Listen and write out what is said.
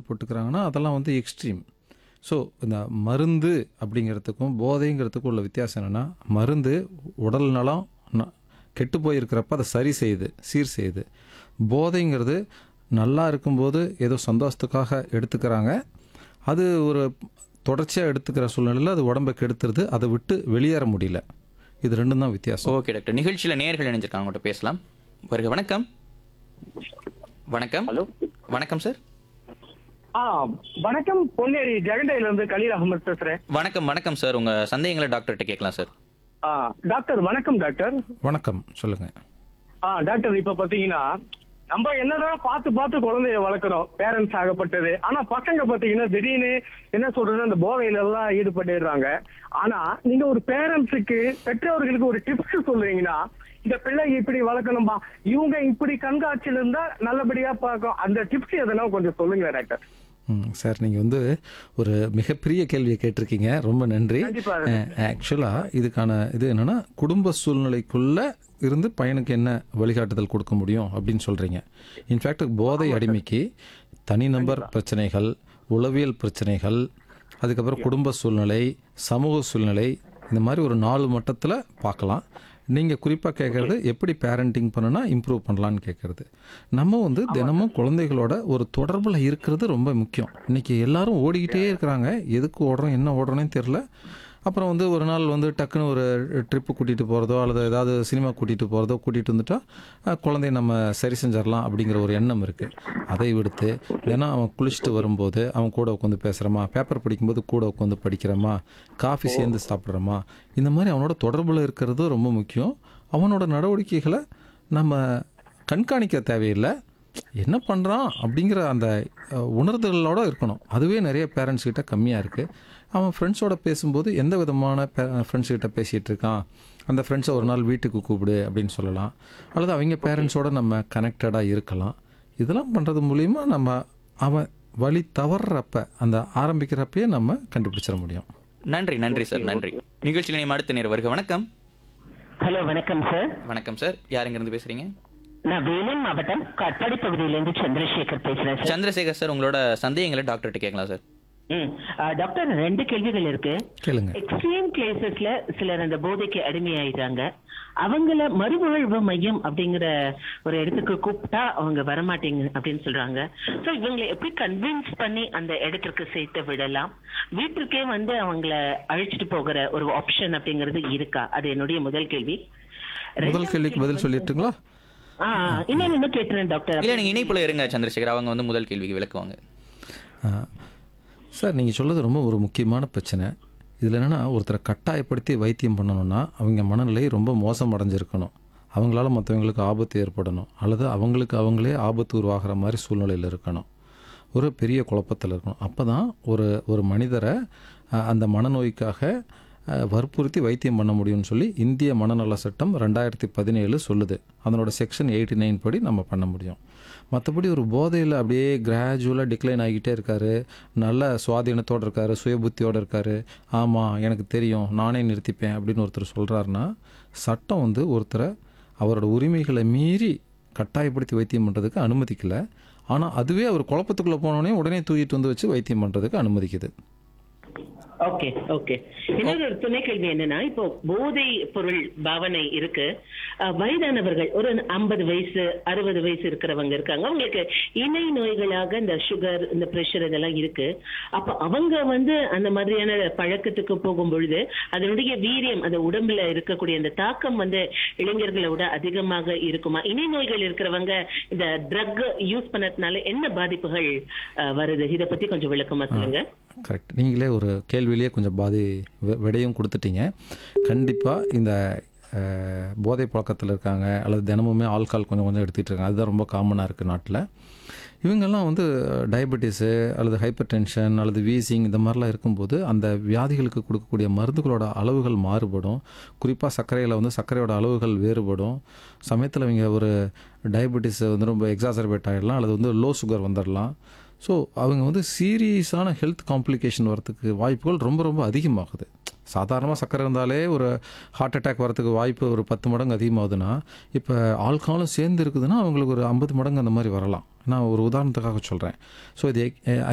போட்டுக்கிறாங்கன்னா அதெல்லாம் வந்து extreme so இந்த மருந்து அப்படிங்கிறதுக்கும் போதைங்கிறதுக்கும் உள்ள வித்தியாசம் என்னென்னா மருந்து உடல் நலம் ந- கெட்டு போயிருக்கிறப்ப அதை சரி செய்யுது சீர் செய்யுது போதைங்கிறது நல்லா இருக்கும்போது ஏதோ சந்தோஷத்துக்காக எடுத்துக்கிறாங்க அது ஒரு தொடர்ச்சியாக எடுத்துக்கிற சூழ்நிலையில் அது உடம்பை கெடுத்துருது அதை விட்டு வெளியேற முடியல இது ரெண்டும் தான் வித்தியாசம் ஓகே டாக்டர் நிகழ்ச்சியில் நேர்கள் இணைஞ்சிருக்காங்க அவங்கள்ட்ட பேசலாம் வருக வணக்கம் வணக்கம் ஹலோ வணக்கம் சார் ஆ வணக்கம் பொன்னேரி ஜெகண்டையில இருந்து கலீல் அகமது பேசுறேன் வணக்கம் வணக்கம் சார் உங்க சந்தேகங்களை டாக்டர்கிட்ட கேட்கலாம் சார் ஆ டாக்டர் வணக்கம் டாக்டர் வணக்கம் சொல்லுங்கள் ஆ டாக்டர் இப்ப பாத்தீங்கன்னா நம்ம என்னதான் பார்த்து பார்த்து குழந்தைய வளர்க்குறோம் பேரண்ட்ஸ் ஆகப்பட்டது ஆனா பசங்க பாத்தீங்கன்னா திடீர்னு என்ன சொல்றது அந்த போதையில எல்லாம் ஈடுபட்டுடுறாங்க ஆனா நீங்க ஒரு பேரண்ட்ஸுக்கு பெற்றோர்களுக்கு ஒரு டிப்ஸ் சொல்றீங்கன்னா இந்த பிள்ளை இப்படி வளர்க்கணும்பா இவங்க இப்படி கண்காட்சியில இருந்தா நல்லபடியா பார்க்கும் அந்த டிப்ஸ் எதனா கொஞ்சம் சொல்லுங்க டாக்டர் ம் சார் நீங்கள் வந்து ஒரு மிகப்பெரிய கேள்வியை கேட்டிருக்கீங்க ரொம்ப நன்றி கண்டிப்பா. ஆக்சுவலாக இதுக்கான இது என்னென்னா குடும்ப சூழ்நிலைக்குள்ளே இருந்து பையனுக்கு என்ன வழிகாட்டுதல் கொடுக்க முடியும் அப்படின்னு சொல்கிறீங்க இன்ஃபேக்ட் போதை அடிமைக்கு தனிநபர் பிரச்சனைகள் உளவியல் பிரச்சனைகள் அதுக்கப்புறம் குடும்ப சூழ்நிலை சமூக சூழ்நிலை இந்த மாதிரி ஒரு நாலு மட்டத்தில் பார்க்கலாம் நீங்கள் குறிப்பாக கேட்குறது எப்படி பேரண்டிங் பண்ணுனா இம்ப்ரூவ் பண்ணலான்னு கேட்குறது நம்ம வந்து தினமும் குழந்தைகளோட ஒரு தொடர்பில் இருக்கிறது ரொம்ப முக்கியம் இன்றைக்கி எல்லாரும் ஓடிக்கிட்டே இருக்கிறாங்க எதுக்கு ஓடுறோம் என்ன ஓடுறோன்னே தெரில அப்புறம் வந்து ஒரு நாள் வந்து டக்குன்னு ஒரு ட்ரிப்பு கூட்டிகிட்டு போகிறதோ அல்லது ஏதாவது சினிமா கூட்டிகிட்டு போகிறதோ கூட்டிகிட்டு வந்துட்டா அஹ், குழந்தைய நம்ம சரி செஞ்சிடலாம் அப்படிங்கிற ஒரு எண்ணம் இருக்குது அதை விடுத்து தினம் அவன் குளிச்சுட்டு வரும்போது அவன் கூட உட்காந்து பேசுகிறோமா பேப்பர் படிக்கும்போது கூட உட்காந்து படிக்கிறோமா காஃபி சேர்ந்து சாப்பிட்றோமா இந்த மாதிரி அவனோட தொடர்பில் இருக்கிறது ரொம்ப முக்கியம் அவனோட நடவடிக்கைகளை நம்ம கண்காணிக்க தேவையில்லை என்ன பண்ணுறான் அப்படிங்கிற அந்த அஹ், உணர்தலோட இருக்கணும் அதுவே நிறைய பேரண்ட்ஸ் கிட்ட கம்மியாக இருக்குது அவன் ஃப்ரெண்ட்ஸோட பேசும்போது எந்த விதமான ஃப்ரெண்ட்ஸ் கிட்ட பேசிகிட்டு இருக்கான் அந்த ஃப்ரெண்ட்ஸை ஒரு நாள் வீட்டுக்கு கூப்பிடு அப்படின்னு சொல்லலாம் அல்லது அவங்க பேரண்ட்ஸோட நம்ம கனெக்டடாக இருக்கலாம் இதெல்லாம் பண்ணுறது மூலிமா நம்ம அவன் வழி தவறுறப்ப அந்த ஆரம்பிக்கிறப்பயே நம்ம கண்டுபிடிச்சிட முடியும் நன்றி நன்றி சார் நன்றி நிகழ்ச்சியில் நேம் அடுத்த நேரம் வருக வணக்கம் ஹலோ வணக்கம் சார் வணக்கம் சார் யாருங்க இருந்து பேசுறீங்க நான் வேலூர் மாவட்டம் காட்பாடி பகுதியிலிருந்து சந்திரசேகர் பேசுறேன் சார் சந்திரசேகர் சார் உங்களோட சந்தேகங்களை டாக்டர்கிட்ட கேட்கலாம் சார் ம் ஆ, டாக்டர் ரெண்டு கேள்விகள் இருக்கு கேளுங்க எக்ஸ்ட்ரீம் கேசஸ்ல சிலர் அந்த போதைக்கு அடிமையாயிடுறாங்க அவங்கள மறுவாழ்வு மையம் அப்படிங்கிற ஒரு இடத்துக்கு கூப்பிட்டா அவங்க வரமாட்டேங்க அப்படின்னு சொல்றாங்க சோ இவங்களை எப்படி கன்வின்ஸ் பண்ணி அந்த இடத்திற்கு சேர்த்து விடலாம் வீட்டிற்கே வந்து அவங்கள அழைச்சிட்டு போகிற ஒரு ஆப்ஷன் அப்படிங்கிறது இருக்கா அது என்னுடைய முதல் கேள்வி முதல் கேள்விக்கு பதில் சொல்லிட்டுங்களா ஆ இன்னொன்னு இன்னும் கேட்டுறேன் டாக்டர் இல்ல நீங்க இணைப்புல இருங்க சந்திரசேகர் அவங்க வந்து முதல் கேள்விக்கு விளக்குவாங்க ஆ. சார் நீங்கள் சொல்றது ரொம்ப ஒரு முக்கியமான பிரச்சனை இதில் என்னென்னா ஒருத்தரை கட்டாயப்படுத்தி வைத்தியம் பண்ணணும்னா அவங்க மனநிலை ரொம்ப மோசம் அடைஞ்சிருக்கணும் அவங்களால மற்றவங்களுக்கு ஆபத்து ஏற்படணும் அல்லது அவங்களுக்கு அவங்களே ஆபத்து உருவாகிற மாதிரி சூழ்நிலையில் இருக்கணும் ஒரு பெரிய குழப்பத்தில் இருக்கணும் அப்போ தான் ஒரு ஒரு மனிதரை அ, அந்த மனநோய்க்காக அ, வற்புறுத்தி வைத்தியம் பண்ண முடியும்னு சொல்லி இந்திய மனநல சட்டம் ரெண்டாயிரத்தி பதினேழு சொல்லுது அதனோட செக்ஷன் எயிட்டி நைன் படி நம்ம பண்ண முடியும் மற்றபடி ஒரு போதையில் அப்படியே கிராஜுவலாக டிக்ளைன் ஆகிட்டே இருக்காரு நல்ல சுவாதீனத்தோடு இருக்காரு சுயபுத்தியோடு இருக்காரு ஆமாம் எனக்கு தெரியும் நானே நிறுத்திப்பேன் அப்படின்னு ஒருத்தர் சொல்கிறாருன்னா சட்டம் வந்து ஒருத்தரை அவரோட உரிமைகளை மீறி கட்டாயப்படுத்தி வைத்தியம் பண்ணுறதுக்கு அனுமதிக்கல ஆனால் அதுவே அவர் குழப்பத்துக்குள்ளே போனோடனே உடனே தூக்கிட்டு வந்து வச்சு வைத்தியம் பண்ணுறதுக்கு அனுமதிக்குது ஓகே ஓகே இன்னொரு ஒரு துணை கேள்வி என்னன்னா இப்போ போதை பொருள் பாவனை இருக்கு அஹ், வயதானவர்கள் ஒரு ஐம்பது வயசு அறுபது வயசு இருக்கிறவங்க இருக்காங்க அவங்களுக்கு இணை நோய்களாக இந்த சுகர் இந்த பிரஷர் இதெல்லாம் இருக்கு அப்ப அவங்க வந்து அந்த மாதிரியான பழக்கத்துக்கு போகும் பொழுது அதனுடைய வீரியம் அந்த உடம்புல இருக்கக்கூடிய அந்த தாக்கம் வந்து இளைஞர்களை விட அதிகமாக இருக்குமா இணை நோய்கள் இருக்கிறவங்க இந்த ட்ரக் யூஸ் பண்ணதுனால என்ன பாதிப்புகள் அஹ், வருது இத பத்தி கொஞ்சம் விளக்கமா சொல்லுங்க கரெக்ட் நீங்களே ஒரு கேள்வியிலேயே கொஞ்சம் பாதி வி- விடையும் கொடுத்துட்டீங்க கண்டிப்பாக இந்த அஹ், போதை பழக்கத்தில் இருக்காங்க அல்லது தினமுமே ஆல்கால் கொஞ்சம் கொஞ்சம் எடுத்துகிட்டு இருக்காங்க அதுதான் ரொம்ப காமனாக இருக்குது நாட்டில் இவங்கெல்லாம் வந்து டயபெட்டிஸு அல்லது ஹைப்பர் டென்ஷன் அல்லது வீசிங் இந்த மாதிரிலாம் இருக்கும்போது அந்த வியாதிகளுக்கு கொடுக்கக்கூடிய மருந்துகளோட அளவுகள் மாறுபடும் குறிப்பாக சர்க்கரையில் வந்து சர்க்கரையோட அளவுகள் வேறுபடும் சமயத்தில் இவங்க ஒரு டயபெட்டிஸ் வந்து ரொம்ப எக்ஸாசர்பேட் ஆகிடலாம் அல்லது வந்து லோ சுகர் வந்துடலாம் ஸோ அவங்க வந்து சீரியஸான ஹெல்த் காம்ப்ளிகேஷன் வரதுக்கு வாய்ப்புகள் ரொம்ப ரொம்ப அதிகமாகுது சாதாரணமாக சக்கரை இருந்தாலே ஒரு ஹார்ட் அட்டாக் வரதுக்கு வாய்ப்பு ஒரு பத்து மடங்கு அதிகமாகுதுன்னா இப்போ ஆல்கஹாலும் சேர்ந்து இருக்குதுன்னா அவங்களுக்கு ஒரு ஐம்பது மடங்கு அந்த மாதிரி வரலாம் நான் ஒரு உதாரணத்துக்காக சொல்கிறேன் ஸோ இது